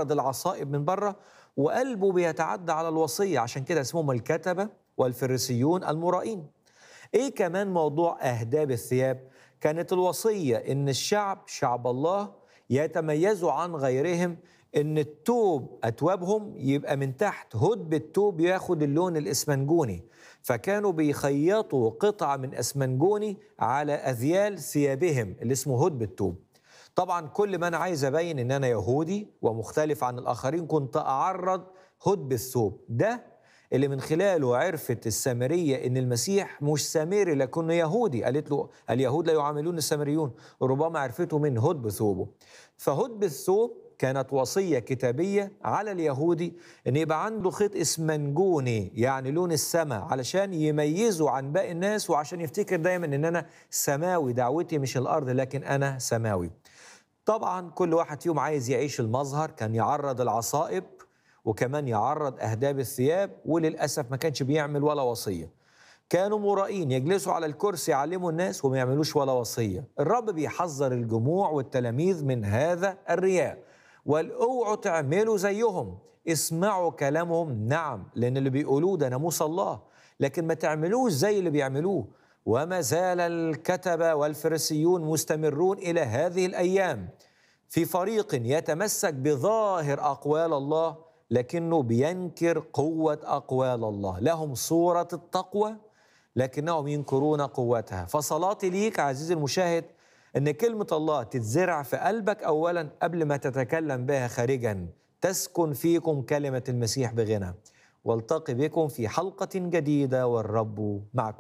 بيعرض العصائب من بره وقلبه بيتعدى على الوصية عشان كده اسمهم الكتبة والفريسيون المرائين ايه كمان موضوع اهداب الثياب كانت الوصيه ان الشعب شعب الله يتميزوا عن غيرهم ان التوب اتوابهم يبقى من تحت هدب التوب ياخد اللون الاسمنجوني فكانوا بيخيطوا قطعه من اسمنجوني على اذيال ثيابهم اللي اسمه هدب التوب طبعا كل ما انا عايز ابين ان انا يهودي ومختلف عن الاخرين كنت اعرض هدب الثوب ده اللي من خلاله عرفت السامرية إن المسيح مش سامري لكنه يهودي قالت له اليهود لا يعاملون السامريون ربما عرفته من هدب ثوبه فهدب الثوب كانت وصية كتابية على اليهودي إن يبقى عنده خيط اسمنجوني يعني لون السماء علشان يميزه عن باقي الناس وعشان يفتكر دايما إن أنا سماوي دعوتي مش الأرض لكن أنا سماوي طبعا كل واحد فيهم عايز يعيش المظهر كان يعرض العصائب وكمان يعرض أهداب الثياب وللأسف ما كانش بيعمل ولا وصية كانوا مرائين يجلسوا على الكرسي يعلموا الناس وما يعملوش ولا وصية الرب بيحذر الجموع والتلاميذ من هذا الرياء والاوعوا تعملوا زيهم اسمعوا كلامهم نعم لأن اللي بيقولوه ده ناموس الله لكن ما تعملوش زي اللي بيعملوه وما زال الكتبة والفريسيون مستمرون إلى هذه الأيام في فريق يتمسك بظاهر أقوال الله لكنه بينكر قوة أقوال الله لهم صورة التقوى لكنهم ينكرون قوتها فصلاتي ليك عزيزي المشاهد أن كلمة الله تتزرع في قلبك أولا قبل ما تتكلم بها خارجا تسكن فيكم كلمة المسيح بغنى والتقي بكم في حلقة جديدة والرب معكم